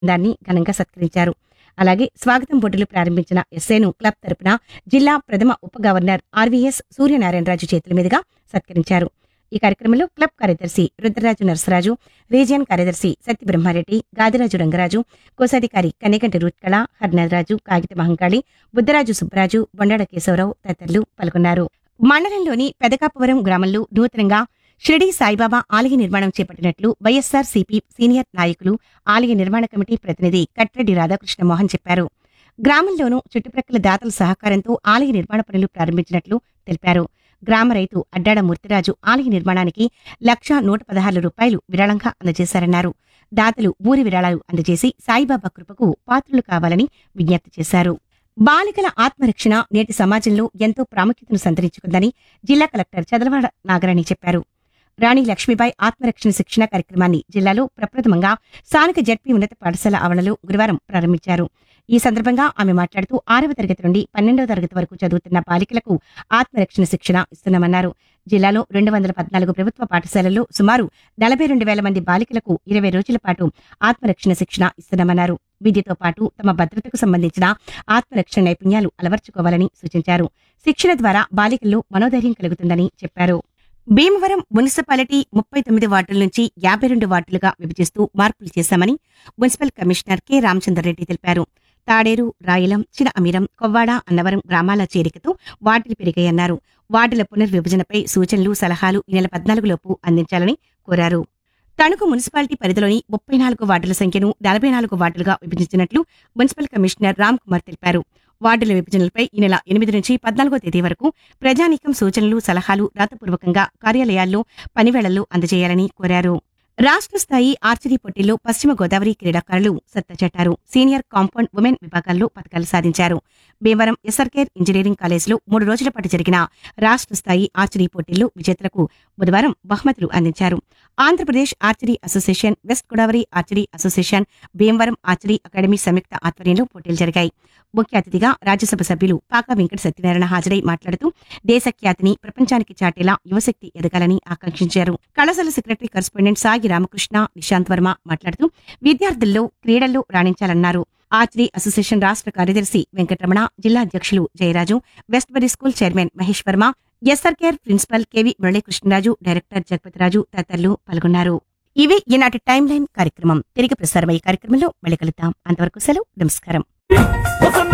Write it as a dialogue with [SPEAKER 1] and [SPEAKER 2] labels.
[SPEAKER 1] దాన్ని ఘనంగా సత్కరించారు అలాగే స్వాగతం బోర్డులు ప్రారంభించిన ఎస్ఏను క్లబ్ తరపున జిల్లా ప్రథమ ఉప గవర్నర్ ఆర్వీఎస్ సూర్యనారాయణరాజు చేతుల మీదుగా సత్కరించారు ఈ కార్యక్రమంలో క్లబ్ కార్యదర్శి రుద్రరాజు నరసరాజు రీజియన్ కార్యదర్శి సత్య బ్రహ్మారెడ్డి గాదిరాజు రంగరాజు కోశాధికారి కన్నిగంటి రూట్కళ హర్నరాజు కాగిత మహంకాళి బుద్ధరాజు సుబ్బరాజు బొండాడ కేశవరావు తదితరులు పాల్గొన్నారు మండలంలోని పెదకాపవరం గ్రామంలో నూతనంగా షిరిడి సాయిబాబా ఆలయ నిర్మాణం చేపట్టినట్లు వైఎస్సార్ సిపి సీనియర్ నాయకులు ఆలయ నిర్మాణ కమిటీ ప్రతినిధి కట్రెడ్డి రాధాకృష్ణ మోహన్ చెప్పారు గ్రామంలోనూ చుట్టుప్రక్కల దాతల సహకారంతో ఆలయ నిర్మాణ పనులు ప్రారంభించినట్లు తెలిపారు గ్రామ రైతు అడ్డాడ మూర్తిరాజు ఆలయ నిర్మాణానికి లక్ష నూట పదహారు రూపాయలు విరాళంగా అందజేశారన్నారు దాతలు ఊరి విరాళాలు అందజేసి సాయిబాబా కృపకు పాత్రులు కావాలని విజ్ఞప్తి చేశారు బాలికల ఆత్మరక్షణ నేటి సమాజంలో ఎంతో ప్రాముఖ్యతను సంతరించుకుందని జిల్లా కలెక్టర్ చదలవాడ నాగరాణి చెప్పారు రాణి లక్ష్మీబాయి ఆత్మరక్షణ శిక్షణ కార్యక్రమాన్ని జిల్లాలో ప్రప్రథమంగా స్థానిక జడ్పీ ఉన్నత పాఠశాల ఆవరణలో గురువారం ప్రారంభించారు ఈ సందర్భంగా ఆమె మాట్లాడుతూ ఆరవ తరగతి నుండి పన్నెండవ తరగతి వరకు చదువుతున్న బాలికలకు ఆత్మరక్షణ శిక్షణ ఇస్తున్నామన్నారు జిల్లాలో రెండు వందల పద్నాలుగు ప్రభుత్వ పాఠశాలల్లో సుమారు నలభై రెండు వేల మంది బాలికలకు ఇరవై రోజుల పాటు ఆత్మరక్షణ శిక్షణ ఇస్తున్నామన్నారు విద్యతో పాటు తమ భద్రతకు సంబంధించిన ఆత్మరక్షణ నైపుణ్యాలు అలవర్చుకోవాలని సూచించారు శిక్షణ ద్వారా బాలికల్లో మనోధైర్యం కలుగుతుందని చెప్పారు భీమవరం మున్సిపాలిటీ ముప్పై తొమ్మిది వార్డుల నుంచి యాభై రెండు వార్డులుగా విభజిస్తూ మార్పులు చేశామని మున్సిపల్ కమిషనర్ కె రామచంద్రరెడ్డి తెలిపారు తాడేరు రాయలం చిన అమీరం కొవ్వాడ అన్నవరం గ్రామాల చేరికతో వార్డులు పెరిగాయన్నారు వార్డుల పునర్విభజనపై సూచనలు సలహాలు ఈ నెల పద్నాలుగులోపు అందించాలని కోరారు తణుకు మున్సిపాలిటీ పరిధిలోని ముప్పై నాలుగు వార్డుల సంఖ్యను నలభై నాలుగు వార్డులుగా విభజించినట్లు మున్సిపల్ కమిషనర్ రామ్ కుమార్ తెలిపారు వార్డుల విభజనలపై ఈ నెల ఎనిమిది నుంచి పద్నాలుగో తేదీ వరకు ప్రజానీకం సూచనలు సలహాలు రాతపూర్వకంగా కార్యాలయాల్లో పనివేళల్లో అందజేయాలని కోరారు రాష్ట్ర స్థాయి ఆర్చరీ పోటీల్లో పశ్చిమ గోదావరి క్రీడాకారులు సత్తచాటారు సీనియర్ కాంపౌండ్ ఉమెన్ విభాగాల్లో పథకాలు సాధించారు భీమవరం ఎస్ఆర్కేర్ ఇంజనీరింగ్ కాలేజీలో మూడు రోజుల పాటు జరిగిన రాష్ట్ర స్థాయి ఆర్చరీ పోటీల్లో విజేతలకు బుధవారం బహుమతులు అందించారు Andhra Pradesh archery association west Godavari archery association Bhimavaram archery academy సంయుక్త ఆధ్వర్యంలో పోటీలు జరిగాయి ముఖ్య అతిథిగా రాజ్యసభ సభ్యులు పాకా వెంకట సత్యనారాయణ హాజరై మాట్లాడుతూ దేశ ఖ్యాతిని ప్రపంచానికి చాటేలా యువశక్తి ఎదగాలని ఆకాంక్షించారు కళాశాల సెక్రటరీ కరెస్పాండెంట్ సాగి రామకృష్ణ నిశాంత్ వర్మ మాట్లాడుతూ విద్యార్థుల్లో క్రీడల్లో రాణించాలన్నారు ఆర్చరీ అసోసియేషన్ రాష్ట్ర కార్యదర్శి వెంకటరమణ జిల్లా అధ్యక్షులు Jayaraju west berry school chairman Mahesh Varma SRKR principal KV Muralikrishnaraju director Jagapathiraju తదితరులు పాల్గొన్నారు ఇవి ఈనాటి టైం లైన్ కార్యక్రమం తిరిగి ప్రసారమయ్యే కార్యక్రమంలో మళ్ళీ కలుద్దాం అంతవరకు సెలవు నమస్కారం